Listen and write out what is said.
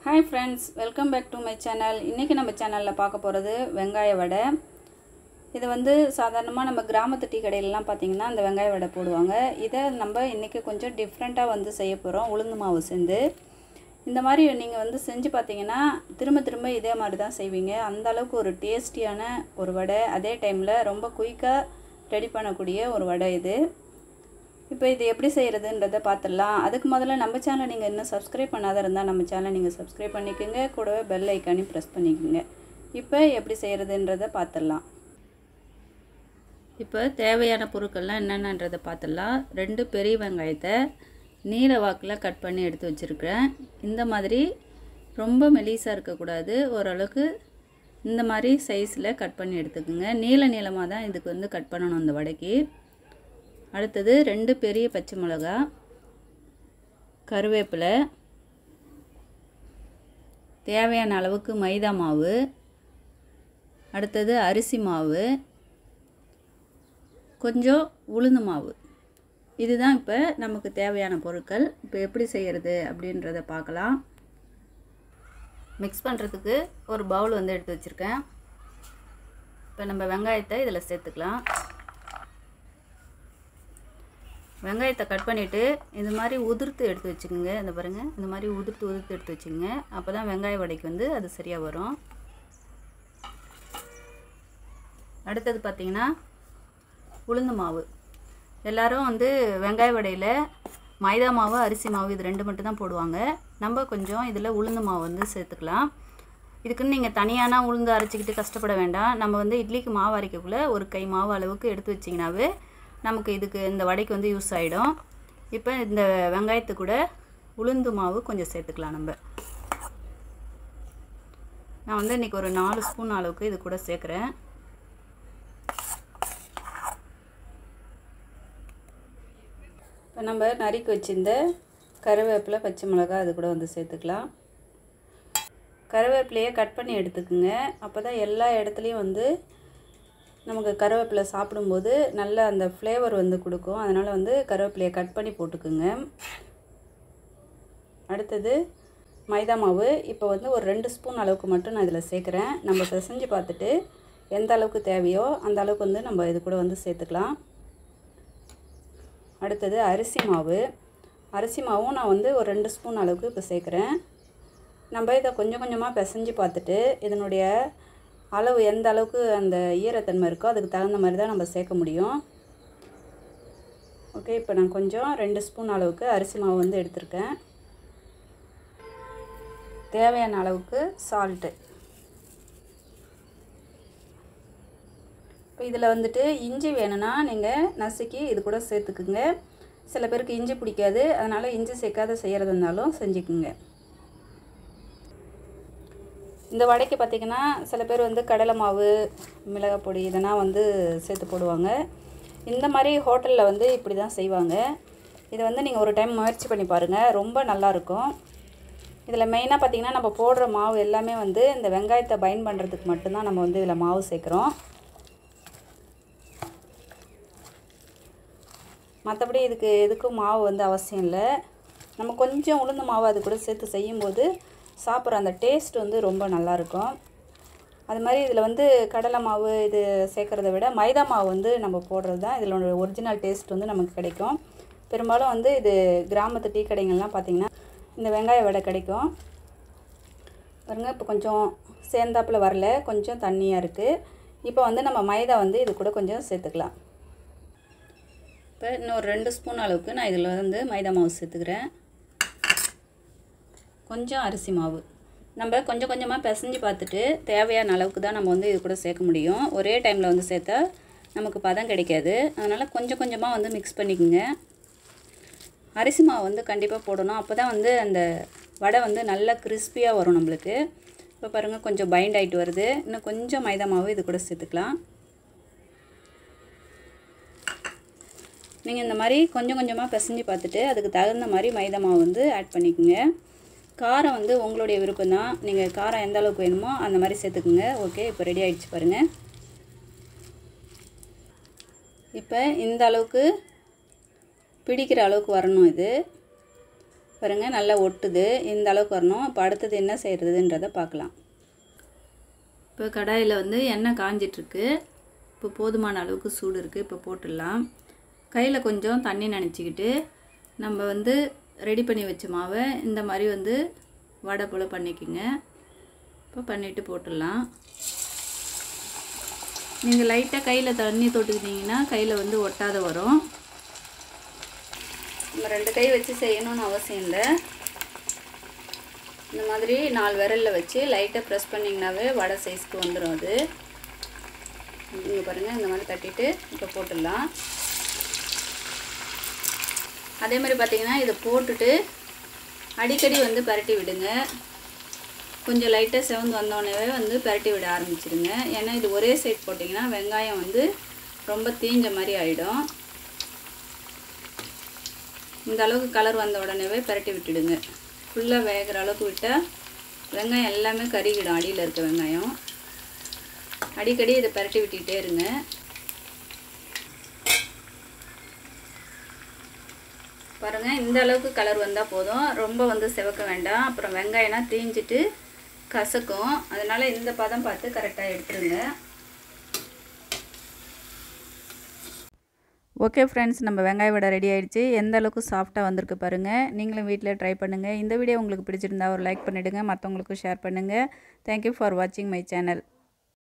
hi friends welcome back to my channel இன்றைக்கி நம்ம சேனலில் பார்க்க போகிறது வெங்காய வடை இது வந்து சாதாரணமாக நம்ம கிராமத்து டீ கடையிலலாம் பார்த்திங்கன்னா அந்த வெங்காய வடை போடுவாங்க இதை நம்ம இன்றைக்கி கொஞ்சம் டிஃப்ரெண்ட்டாக வந்து செய்ய போகிறோம் உளுந்து மாவு சேர்ந்து இந்த மாதிரி நீங்கள் வந்து செஞ்சு பார்த்தீங்கன்னா திரும்ப திரும்ப இதே மாதிரி தான் செய்வீங்க அந்த அளவுக்கு ஒரு டேஸ்டியான ஒரு வடை அதே டைமில் ரொம்ப குயிக்காக ரெடி பண்ணக்கூடிய ஒரு வடை இது இப்போ இது எப்படி செய்கிறதுன்றதை பார்த்துடலாம் அதுக்கு முதல்ல நம்ம சேனலை நீங்கள் இன்னும் சப்ஸ்கிரைப் பண்ணாத இருந்தால் நம்ம சேனலை நீங்கள் சப்ஸ்கிரைப் பண்ணிக்கோங்க கூடவே பெல் ஐக்கானையும் ப்ரெஸ் பண்ணிக்கோங்க இப்போ எப்படி செய்கிறதுன்றதை பார்த்துடலாம் இப்போ தேவையான பொருட்கள்லாம் என்னென்னன்றதை பார்த்துடலாம் ரெண்டு பெரிய வெங்காயத்தை நீல வாக்கில் கட் பண்ணி எடுத்து வச்சுருக்கிறேன் இந்த மாதிரி ரொம்ப மெலிசாக இருக்கக்கூடாது ஓரளவுக்கு இந்த மாதிரி சைஸில் கட் பண்ணி எடுத்துக்கோங்க நீள நீளமாக தான் இதுக்கு வந்து கட் பண்ணணும் இந்த வடைக்கு அடுத்தது ரெண்டு பெரிய பச்சை மிளகா கருவேப்பிலை தேவையான அளவுக்கு மைதா மாவு அடுத்தது அரிசி மாவு கொஞ்சம் உளுந்து மாவு இதுதான் இப்போ நமக்கு தேவையான பொருட்கள் இப்போ எப்படி செய்கிறது அப்படின்றத பார்க்கலாம் மிக்ஸ் பண்ணுறதுக்கு ஒரு பவுல் வந்து எடுத்து வச்சுருக்கேன் இப்போ நம்ம வெங்காயத்தை இதில் சேர்த்துக்கலாம் வெங்காயத்தை கட் பண்ணிவிட்டு இந்த மாதிரி உதிர்த்து எடுத்து வச்சுக்கோங்க இந்த பாருங்கள் இந்த மாதிரி உதிர்த்து உதிர்த்து எடுத்து வச்சுக்கோங்க அப்போ தான் வெங்காய வடைக்கு வந்து அது சரியாக வரும் அடுத்தது பார்த்திங்கன்னா உளுந்து மாவு எல்லோரும் வந்து வெங்காய வடையில் மைதா மாவு அரிசி மாவு இது ரெண்டு மட்டும் தான் போடுவாங்க நம்ம கொஞ்சம் இதில் உளுந்து மாவு வந்து சேர்த்துக்கலாம் இதுக்குன்னு நீங்கள் தனியான உளுந்து அரைச்சிக்கிட்டு கஷ்டப்பட வேண்டாம் நம்ம வந்து இட்லிக்கு மாவு அரைக்கக்குள்ளே ஒரு கை மாவு அளவுக்கு எடுத்து வச்சிங்கனாவே நமக்கு இதுக்கு இந்த வடைக்கு வந்து யூஸ் ஆகிடும் இப்போ இந்த வெங்காயத்து கூட உளுந்து மாவு கொஞ்சம் சேர்த்துக்கலாம் நம்ம நான் வந்து இன்றைக்கி ஒரு நாலு ஸ்பூன் அளவுக்கு இது கூட சேர்க்குறேன் இப்போ நம்ம நறுக்கி வச்சிருந்த கருவேப்பிலை பச்சை மிளகாய் அது கூட வந்து சேர்த்துக்கலாம் கருவேப்பிலையை கட் பண்ணி எடுத்துக்குங்க அப்போ தான் எல்லா இடத்துலையும் வந்து நமக்கு கருவேப்பிலை சாப்பிடும்போது நல்ல அந்த ஃப்ளேவர் வந்து கொடுக்கும் அதனால் வந்து கருவேப்பிலையை கட் பண்ணி போட்டுக்குங்க அடுத்தது மைதா மாவு இப்போ வந்து ஒரு ரெண்டு ஸ்பூன் அளவுக்கு மட்டும் நான் இதில் சேர்க்குறேன் நம்ம பிசைஞ்சு பார்த்துட்டு எந்த அளவுக்கு தேவையோ அந்த அளவுக்கு வந்து நம்ம இது கூட வந்து சேர்த்துக்கலாம் அடுத்தது அரிசி மாவு அரிசி மாவும் நான் வந்து ஒரு ரெண்டு ஸ்பூன் அளவுக்கு இப்போ சேர்க்குறேன் நம்ம இதை கொஞ்சம் கொஞ்சமாக பிசைஞ்சு பார்த்துட்டு இதனுடைய அளவு எந்த அளவுக்கு அந்த ஈரத்தன்மை இருக்கோ அதுக்கு தகுந்த மாதிரி தான் நம்ம சேர்க்க முடியும் ஓகே இப்போ நான் கொஞ்சம் ரெண்டு ஸ்பூன் அளவுக்கு அரிசி மாவு வந்து எடுத்திருக்கேன் தேவையான அளவுக்கு சால்ட்டு இப்போ இதில் வந்துட்டு இஞ்சி வேணும்னா நீங்கள் நசுக்கி இது கூட சேர்த்துக்குங்க சில பேருக்கு இஞ்சி பிடிக்காது அதனால் இஞ்சி சேர்க்காத செய்கிறது இருந்தாலும் செஞ்சுக்குங்க இந்த வடைக்கு பார்த்திங்கன்னா சில பேர் வந்து கடலை மாவு மிளகாய் பொடி இதெல்லாம் வந்து சேர்த்து போடுவாங்க இந்த மாதிரி ஹோட்டலில் வந்து இப்படி தான் செய்வாங்க இதை வந்து நீங்கள் ஒரு டைம் முயற்சி பண்ணி பாருங்கள் ரொம்ப நல்லாயிருக்கும் இதில் மெயினாக பார்த்திங்கன்னா நம்ம போடுற மாவு எல்லாமே வந்து இந்த வெங்காயத்தை பைன் பண்ணுறதுக்கு மட்டும்தான் நம்ம வந்து இதில் மாவு சேர்க்குறோம் மற்றபடி இதுக்கு எதுக்கும் மாவு வந்து அவசியம் இல்லை நம்ம கொஞ்சம் உளுந்து மாவு அது கூட சேர்த்து செய்யும்போது சாப்பிட்ற அந்த டேஸ்ட் வந்து ரொம்ப நல்லாயிருக்கும் அது மாதிரி இதில் வந்து கடலை மாவு இது சேர்க்குறத விட மைதா மாவு வந்து நம்ம போடுறது தான் இதில் ஒரிஜினல் டேஸ்ட் வந்து நமக்கு கிடைக்கும் பெரும்பாலும் வந்து இது கிராமத்து டீ கடைங்கள்லாம் பார்த்திங்கன்னா இந்த வெங்காய வடை கிடைக்கும் பாருங்கள் இப்போ கொஞ்சம் சேர்ந்தாப்பில் வரல கொஞ்சம் தண்ணியாக இருக்குது இப்போ வந்து நம்ம மைதா வந்து இது கூட கொஞ்சம் சேர்த்துக்கலாம் இப்போ இன்னொரு ரெண்டு ஸ்பூன் அளவுக்கு நான் இதில் வந்து மைதா மாவு சேர்த்துக்கிறேன் கொஞ்சம் அரிசி மாவு நம்ம கொஞ்சம் கொஞ்சமாக பிசைஞ்சு பார்த்துட்டு தேவையான அளவுக்கு தான் நம்ம வந்து இது கூட சேர்க்க முடியும் ஒரே டைமில் வந்து சேர்த்தா நமக்கு பதம் கிடைக்காது அதனால் கொஞ்சம் கொஞ்சமாக வந்து மிக்ஸ் பண்ணிக்கோங்க அரிசி மாவு வந்து கண்டிப்பாக போடணும் அப்போ தான் வந்து அந்த வடை வந்து நல்லா கிறிஸ்பியாக வரும் நம்மளுக்கு இப்போ பாருங்கள் கொஞ்சம் பைண்ட் ஆகிட்டு வருது இன்னும் கொஞ்சம் மைதா மாவு இது கூட சேர்த்துக்கலாம் நீங்கள் இந்த மாதிரி கொஞ்சம் கொஞ்சமாக பிசைஞ்சு பார்த்துட்டு அதுக்கு தகுந்த மாதிரி மைதா மாவு வந்து ஆட் பண்ணிக்கோங்க காரம் வந்து உங்களுடைய விருப்பம் தான் நீங்கள் காரம் எந்த அளவுக்கு வேணுமோ அந்த மாதிரி சேர்த்துக்குங்க ஓகே இப்போ ரெடி ஆகிடுச்சு பாருங்கள் இப்போ இந்த அளவுக்கு பிடிக்கிற அளவுக்கு வரணும் இது பாருங்கள் நல்லா ஒட்டுது இந்த அளவுக்கு வரணும் இப்போ அடுத்தது என்ன செய்கிறதுன்றதை பார்க்கலாம் இப்போ கடாயில் வந்து எண்ணெய் காஞ்சிட்ருக்கு இப்போ போதுமான அளவுக்கு சூடு இருக்குது இப்போ போட்டுடலாம் கையில் கொஞ்சம் தண்ணி நனைச்சிக்கிட்டு நம்ம வந்து ரெடி பண்ணி வச்ச மாவை இந்த மாதிரி வந்து வடை போல் பண்ணிக்கோங்க இப்போ பண்ணிவிட்டு போட்டுடலாம் நீங்கள் லைட்டாக கையில் தண்ணி தொட்டுக்கிட்டிங்கன்னா கையில் வந்து ஒட்டாத வரும் நம்ம ரெண்டு கை வச்சு செய்யணும்னு அவசியம் இல்லை இந்த மாதிரி நாலு விரலில் வச்சு லைட்டாக ப்ரெஸ் பண்ணிங்கனாவே வடை சைஸ்க்கு வந்துடும் அது இங்கே பாருங்கள் இந்த மாதிரி தட்டிட்டு இப்போ போட்டுடலாம் அதே மாதிரி பார்த்திங்கன்னா இதை போட்டுட்டு அடிக்கடி வந்து பரட்டி விடுங்க கொஞ்சம் லைட்டாக செவந்து வந்தோடனே வந்து பரட்டி விட ஆரம்பிச்சிடுங்க ஏன்னா இது ஒரே சைட் போட்டிங்கன்னா வெங்காயம் வந்து ரொம்ப தீஞ்ச மாதிரி ஆகிடும் இந்த அளவுக்கு கலர் வந்த உடனேவே பரட்டி விட்டுடுங்க ஃபுல்லாக வேகிற அளவுக்கு விட்டால் வெங்காயம் எல்லாமே கருகிடும் அடியில் இருக்க வெங்காயம் அடிக்கடி இதை பரட்டி விட்டுக்கிட்டே இருங்க பாருங்கள் இந்த அளவுக்கு கலர் வந்தால் போதும் ரொம்ப வந்து செவக்க வேண்டாம் அப்புறம் வெங்காயம்னா தீஞ்சிட்டு கசக்கும் அதனால் இந்த பதம் பார்த்து கரெக்டாக எடுத்துருங்க ஓகே ஃப்ரெண்ட்ஸ் நம்ம வெங்காய வடை ரெடி ஆயிடுச்சு எந்த அளவுக்கு சாஃப்டாக வந்திருக்கு பாருங்கள் நீங்களும் வீட்டில் ட்ரை பண்ணுங்கள் இந்த வீடியோ உங்களுக்கு பிடிச்சிருந்தா ஒரு லைக் பண்ணிவிடுங்க மற்றவங்களுக்கும் ஷேர் பண்ணுங்கள் தேங்க்யூ ஃபார் வாட்சிங் மை சேனல்